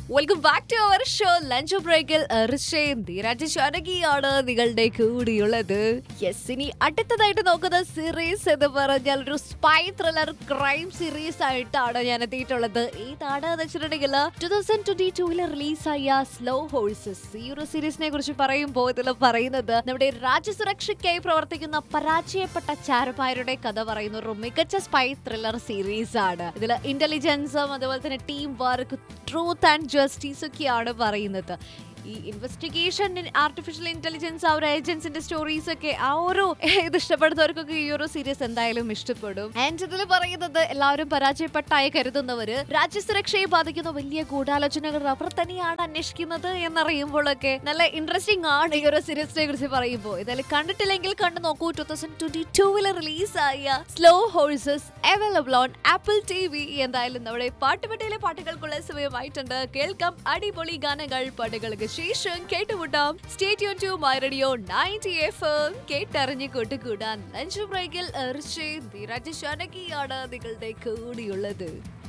welcome back to our show lunch ബ്രേക്കിൽ ഋഷയും ധീരാജ് ശാനകിയാണ് നിങ്ങളുടെ കൂടിയുള്ളത് യെസ് ഇനി അടുത്തതായിട്ട് നോക്കുന്ന സീരീസ് എന്ന് പറഞ്ഞാൽ ഒരു സ്പൈ ത്രില്ലർ ക്രൈം സീരീസ് ആയിട്ടാണ് ഞാൻ എത്തിയിട്ടുള്ളത് ഏതാണ് എന്ന് വെച്ചിട്ടുണ്ടെങ്കിൽ ടു തൗസൻഡ് ട്വന്റി ടൂവില് റിലീസായ സ്ലോ ഹോഴ്സസ് ഈ ഒരു സീരീസിനെ കുറിച്ച് പറയുമ്പോൾ ഇതിൽ പറയുന്നത് നമ്മുടെ രാജ്യസുരക്ഷയ്ക്കായി പ്രവർത്തിക്കുന്ന പരാജയപ്പെട്ട ചാരമാരുടെ കഥ പറയുന്ന ഒരു മികച്ച സ്പൈ ത്രില്ലർ സീരീസ് ആണ് ഇതിൽ ഇന്റലിജൻസും അതുപോലെ തന്നെ team work truth and justice ഒക്കെയാണ് പറയുന്നത് ഈ ഇൻവെസ്റ്റിഗേഷൻ ആർട്ടിഫിഷ്യൽ ഇന്റലിജൻസ് ആ ഒരു ഏജൻസിന്റെ സ്റ്റോറീസ് ഒക്കെ ആ ഒരു ഇത് ഇഷ്ടപ്പെടുന്നവർക്കൊക്കെ ഈ ഒരു സീരീസ് എന്തായാലും ഇഷ്ടപ്പെടും ആൻഡ് ഇതിൽ പറയുന്നത് എല്ലാവരും പരാജയപ്പെട്ടായി കരുതുന്നവര് രാജ്യസുരക്ഷയെ ബാധിക്കുന്ന വലിയ ഗൂഢാലോചനകൾ അവർ തന്നെയാണ് അന്വേഷിക്കുന്നത് എന്നറിയുമ്പോഴൊക്കെ നല്ല ഇൻട്രസ്റ്റിംഗ് ആണ് ഈ ഒരു സീരീസിനെ കുറിച്ച് പറയുമ്പോൾ ഇതായാലും കണ്ടിട്ടില്ലെങ്കിൽ കണ്ടു നോക്കൂ ടൂ തൗസൻഡ് ട്വന്റി ടൂവിൽ റിലീസായ slow horses available on Apple T V എന്തായാലും നമ്മുടെ പാട്ടുപെട്ടിയിലെ പാട്ടുകൾക്കുള്ള സമയമായിട്ടുണ്ട് കേൾക്കാം അടിപൊളി ഗാനങ്ങൾ പാട്ടുകൾക്ക് ശേഷം കേട്ടുമുട്ടാം stay tuned to my radio ninety F M കേട്ടറിഞ്ഞ് കൂട്ടുകൂടാൻ ലഞ്ച് ബ്രേക്കിൽ ഋഷി ധീരാജ് ശാനകിയാണ് നിങ്ങളുടെ കൂടിയുള്ളത്